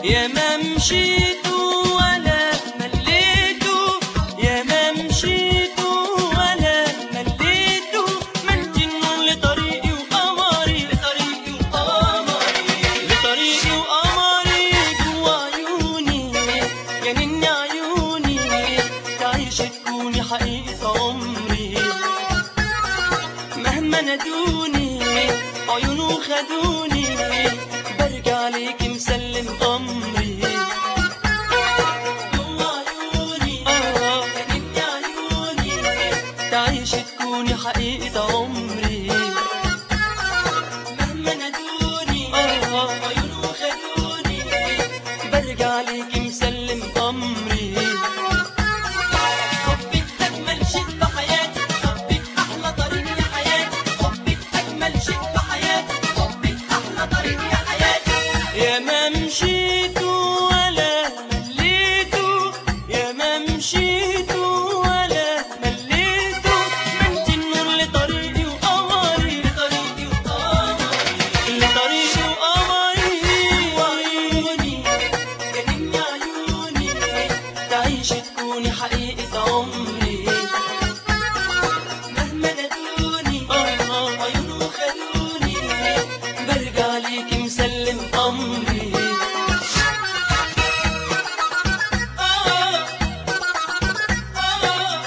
يا ما مشيت ولا مليت يا ما مشيت ولا مليت ملت النور لطريقي وقمري لطريقي وقمري لطريقي وقمري جوا عيوني جنني عيوني تعيش تكوني حقيقة عمري مهما نادوني عيونه خدوني برجع ليك مسلم امري جوا عيوني جنني عيوني تعيش تكوني حقيقة عمري مهما نادوني عيونه خدوني برجع ليك مسلم امري حبك أجمل شيء في حياتي حبك أحلى طريق يا حياتي حبك أجمل شيء في حياتي حبك أحلى طريق يا حياتي يا ما مشيت ولا مليت يا ما مشيت ولا مليت منت النور لطريقي وقمري لطريقي وقمري لطريقي وقمري وعيوني جنني عيوني تعيش تكوني حقيقة عمري مهما نادوني عيونه خدوني برجع ليكي مسلم أمري آه آه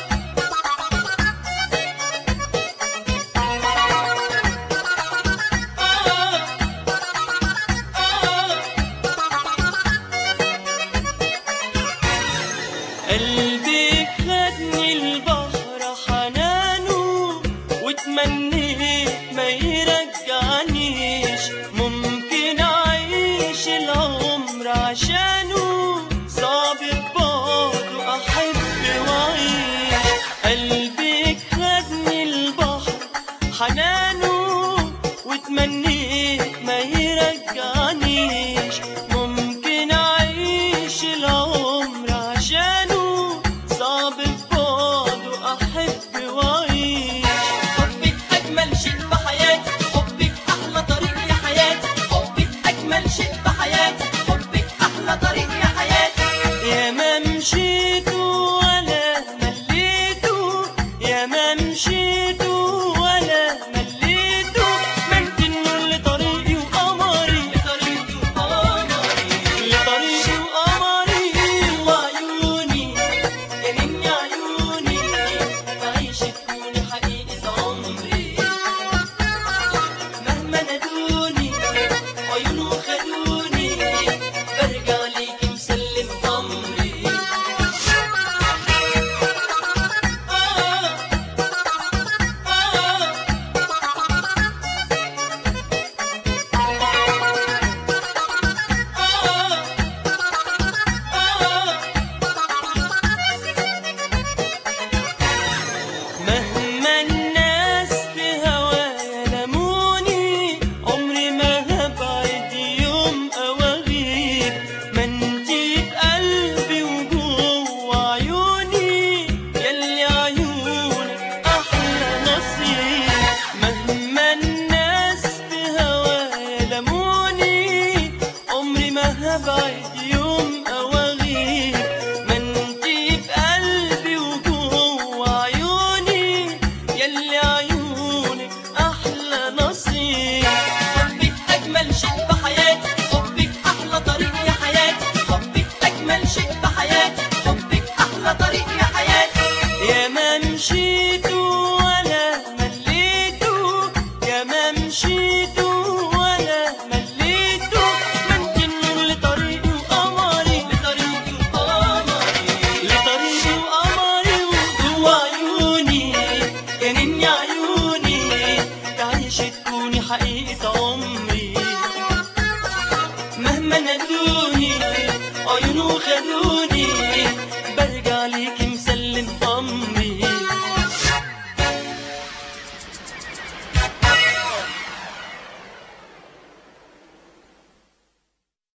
قلبي خدني البحر حنانه وتمنيت ما يرجعنيش ممكن اعيش العمر عشانه صعب برضه احب واعيش قلبي خدني البحر حنانه وتمنيت ما يرجعنيش ممكن اعيش العمر عشانه صعب ببعده احب واعيش حبك اجمل شيء في حياتي حبك احلى طريق يا حياتي حبك اجمل شيء في حياتي حبك احلى طريق يا حياتي يا ما مشيت ولا مليت يا ما مشيت ولا مليت منت النور لطريقي وقمري لطريقي وقمري لطريقي وقمري وعيوني جنني عيوني تعيش تكوني حقيقة عمري مهما نادوني عيونه خدوني برجع ليكي مسلم أمري آه آه مهما الناس في هوايا لموني عمري ما هبعد يوم او اغيب ما انتي في قلبي وجوه عيوني يلي عيونك احلى نصيب مهما الناس في هوايا لموني عمري ما هبعد يوم او اغيب ما انتي في قلبي وجوه عيوني يلي عيونك احلى نصيب حبك اجمل شيء في حياتي حبك احلى طريق يا حياتي حبك اجمل شيء في حياتي حبك احلى طريق يا حياتي يا ما مشيت ولا مليت يا ما مشيت ولا مليت منت النور لطريقي وقمري لطريقي وقمري لطريقي وقمري وجوا عيوني جنني عيوني تعيش تكوني حقيقة